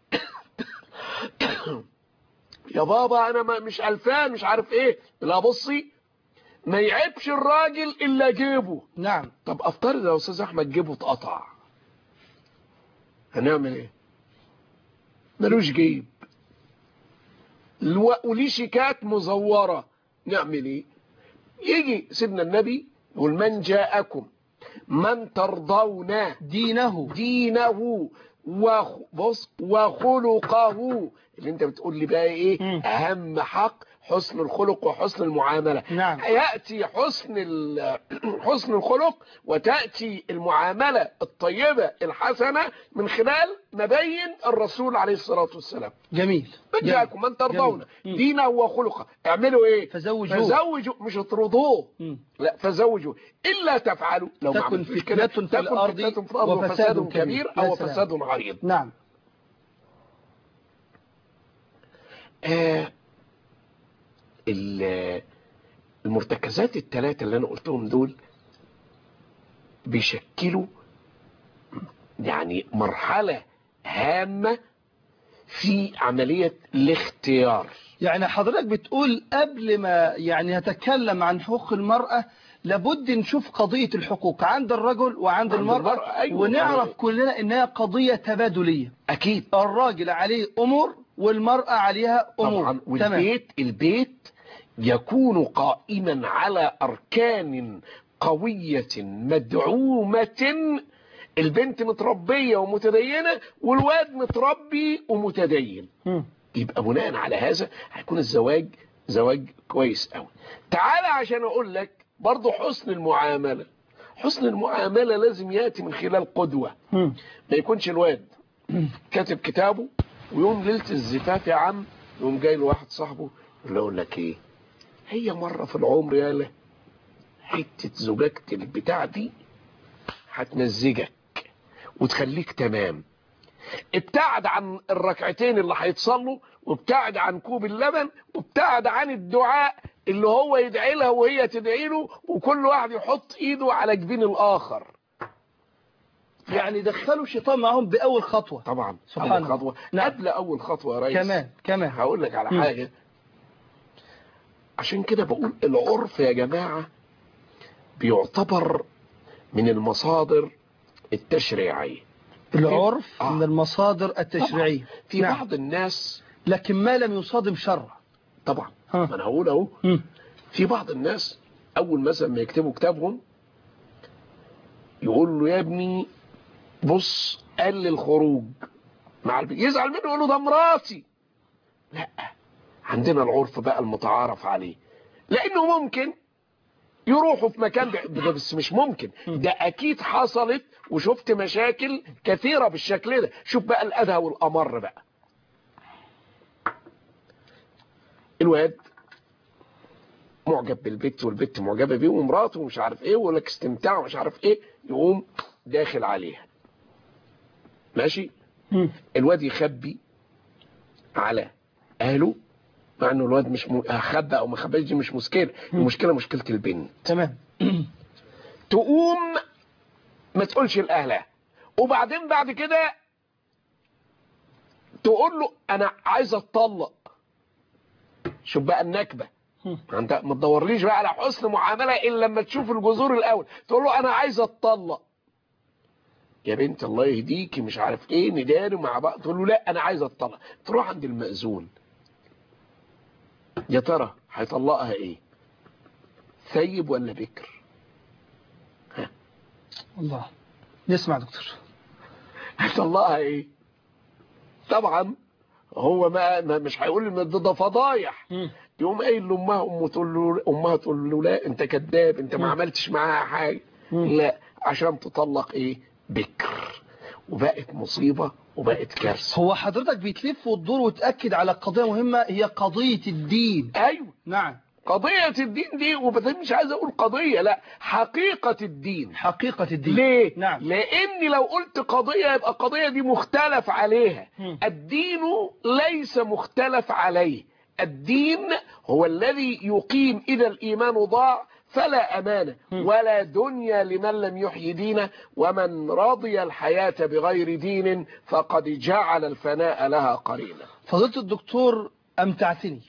يا بابا انا ما مش الفان مش عارف ايه لا بصي ما يعيبش الراجل الا جيبه نعم طب افترض يا استاذ احمد جيبه اتقطع هنعمل ايه ملوش جيب الو- وليه شيكات مزوره نعمل ايه يجي سيدنا النبي يقول من جاءكم من ترضون دينه دينه وخ... بص وخلقه اللي انت بتقول لي بقى ايه مم. اهم حق حسن الخلق وحسن المعامله نعم. ياتي حسن ال... حسن الخلق وتاتي المعامله الطيبه الحسنه من خلال مبين الرسول عليه الصلاه والسلام جميل من جميل. جاءكم من ترضون جميل. مم. دينه وخلقه اعملوا ايه فزوجوه. فزوجوا مش اطردوه مم. لا فزوجوا الا تفعلوا لو ما تكن عملتوش كده فتنة في تكن الأرض فتنة في الارض وفساد وفساد كبير. كبير يا او سلام. فساد عريض نعم آه ال- المرتكزات الثلاثة اللي أنا قلتهم دول بيشكلوا يعني مرحلة هامة في عملية الاختيار يعني حضرتك بتقول قبل ما يعني نتكلم عن حقوق المرأة لابد نشوف قضية الحقوق عند الرجل وعند عند المرأة المرأة، أيوة. ونعرف يعني- كلنا انها قضية تبادلية أكيد الراجل عليه امور والمرأة عليها امور طبعا والبيت البيت يكون قائما على أركان قوية مدعومة البنت متربية ومتدينة والواد متربي ومتدين مم. يبقى بناء على هذا هيكون الزواج زواج كويس قوي تعالى عشان اقول لك برضو حسن المعاملة حسن المعاملة لازم يأتي من خلال قدوة مم. ما يكونش الواد كاتب كتابه ويوم ليلة الزفاف يا عم يقوم جاي له واحد صاحبه يقول له اقول لك ايه هي مرة في العمر يالا حتة زجاجة البتاع دي هتمزجك وتخليك تمام ابتعد عن الركعتين اللي هيتصلوا وابتعد عن كوب اللبن وابتعد عن الدعاء اللي هو يدعي لها وهي تدعي له وكل واحد يحط ايده على جبين الاخر يعني دخلوا الشيطان معهم بأول خطوة طبعا سبحان اول الله. خطوه نعم. قبل اول خطوه يا ريس كمان كمان هقول لك على مم. حاجه عشان كده بقول العرف يا جماعه بيعتبر من المصادر التشريعيه العرف آه. من المصادر التشريعية في نعم. بعض الناس لكن ما لم يصادم شرع طبعا ها. ما انا هقول اهو مم. في بعض الناس اول مثلا ما يكتبوا كتابهم يقول له يا ابني بص قل الخروج مع البيت يزعل منه يقول له ده مراتي لا عندنا العرف بقى المتعارف عليه لانه ممكن يروحوا في مكان ب- ده بس مش ممكن ده اكيد حصلت وشفت مشاكل كثيرة بالشكل ده شوف بقى الادهى والامر بقى الواد معجب بالبت والبت معجبه بيه ومراته ومش عارف ايه ويقول لك استمتاع ومش عارف ايه يقوم داخل عليها ماشي مم. الواد يخبي على اهله مع انه الواد مش م... خبى او ما خباش دي مش مشكله المشكله مشكله البنت تمام تقوم ما تقولش لاهلها وبعدين بعد كده تقول له انا عايز اتطلق شوف بقى النكبه انت ما تدورليش بقى على حسن معامله الا لما تشوف الجذور الاول تقول له انا عايز اتطلق يا بنت الله يهديكي مش عارف ايه نداري مع بعض تقول له لا انا عايز اتطلق تروح عند المأذون يا ترى هيطلقها ايه ثيب ولا بكر الله نسمع دكتور هيطلقها ايه طبعا هو ما, ما مش هيقول ان ده, ده فضايح مم. يقوم قايل لامها امه تقول له امها تقول له لا انت كذاب انت ما عملتش معاها حاجه لا عشان تطلق ايه بكر وبقت مصيبه وبقت كارثه هو حضرتك بتلف وتدور وتأكد على قضية مهمة هي قضية الدين ايوه نعم قضيه الدين دي وبعدين مش عايز اقول قضيه لا حقيقه الدين حقيقة الدين ليه؟ نعم لأن لو قلت قضية يبقى القضية دي مختلف عليها مم. الدين ليس مختلف عليه الدين هو الذي يقيم إذا الإيمان ضاع فلا أمانة ولا دنيا لمن لم يحيي دينه ومن رضي الحياة بغير دين فقد جعل الفناء لها قرينا فضيلة الدكتور أمتعتني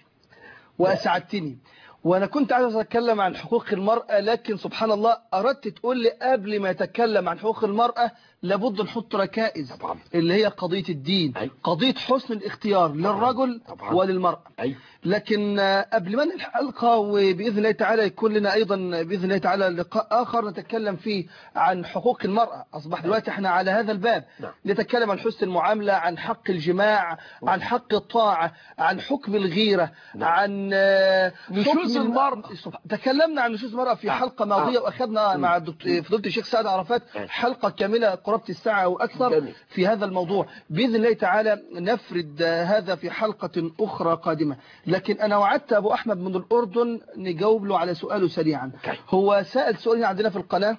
وأسعدتني وأنا كنت عايز أتكلم عن حقوق المرأة لكن سبحان الله أردت تقول لي قبل ما يتكلم عن حقوق المرأة لابد نحط ركائز طبعا. اللي هي قضية الدين أيوة. قضية حسن الاختيار للرجل طبعا. وللمرأة أيوة. لكن آه، قبل ما ننهي الحلقة وبإذن الله تعالى يكون لنا أيضا بإذن الله تعالى لقاء آخر نتكلم فيه عن حقوق المرأة أصبح دلوقتي احنا على هذا الباب نعم. نتكلم عن حسن المعاملة عن حق الجماع عن حق الطاعة عن حكم الغيرة عن آه، نشوز حكم الم- المرأة. سبحان- تكلمنا عن نشوز المرأة في آه. حلقة ماضية آه. وأخذنا مع الدكتور فضيلة الشيخ سعد عرفات آه. حلقة كاملة قرابة الساعة وأكثر جميل. في هذا الموضوع بإذن الله تعالى نفرد آه، هذا في حلقة أخرى قادمة لكن أنا وعدت أبو أحمد من الأردن نجاوب له على سؤاله سريعا طيب. هو سأل سؤال عندنا في القناة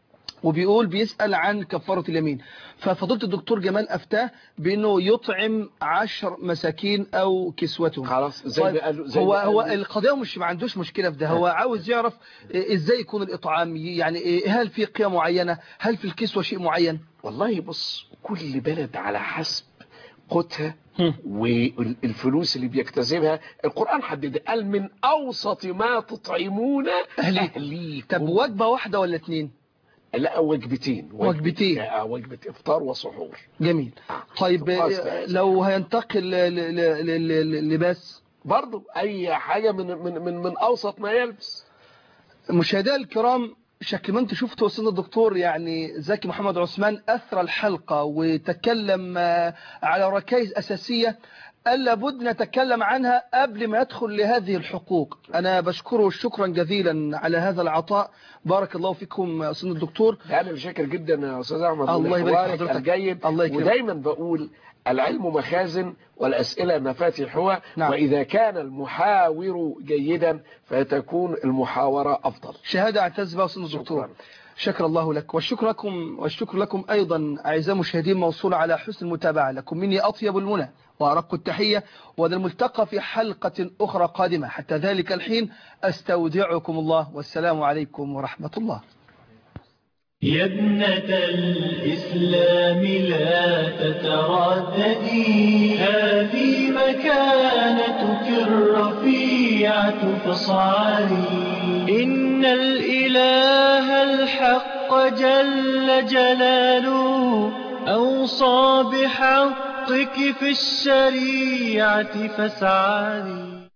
وبيقول بيسأل عن كفارة اليمين ففضلت الدكتور جمال أفتاه بأنه يطعم عشر مساكين أو كسوتهم خلاص زي طيب ما قالوا زي هو ما هو قالوا. القضية مش ما عندوش مشكلة في ده هو عاوز يعرف إيه ازاي يكون الإطعام يعني إيه هل في قيمة معينة هل في الكسوة شيء معين والله بص كل بلد على حسب قوتها هم. والفلوس اللي بيكتسبها القرآن حدد قال من أوسط ما تطعمون أهليكم. أهليكم طب وجبة واحدة ولا اتنين لا وجبتين وجبتين. آه، وجبة إفطار وسحور جميل طيب خلاص إيه، بقى. لو هينتقل ل- ل- ل- ل- للباس برضو أي حاجة من من من, من أوسط ما يلبس مشاهدينا الكرام شكل ما انت شفتوا استاذ الدكتور يعني زكي محمد عثمان اثرى الحلقه وتكلم آه، على ركائز اساسيه قال لابد نتكلم عنها قبل ما يدخل لهذه الحقوق انا بشكره شكرا جزيلا على هذا العطاء بارك الله فيكم استاذ الدكتور أنا بشكر جدا يا أستاذ أحمد الله يبارك في لحوارك حضرتك. الجيد الله يكرمك. ودايما بقول العلم مخازن والأسئلة مفاتيحها نعم. وإذا كان المحاور جيدا فتكون المحاورة أفضل شهاده اعتز بها استاذ الدكتور شكرا. شكر الله لك والشكر لكم والشكر لكم أيضا أعزائي المشاهدين موصول على حسن المتابعة لكم مني أطيب المنى وأرق التحية وذا الملتقى في حلقة أخرى قادمة حتى ذلك الحين أستودعكم الله والسلام عليكم ورحمة الله يا ابنة الإسلام لا تترددي هذه مكانتك الرفيعة فاصعدي إن الإله الحق جل جلاله أوصى بحقك في الشريعة فاسعدي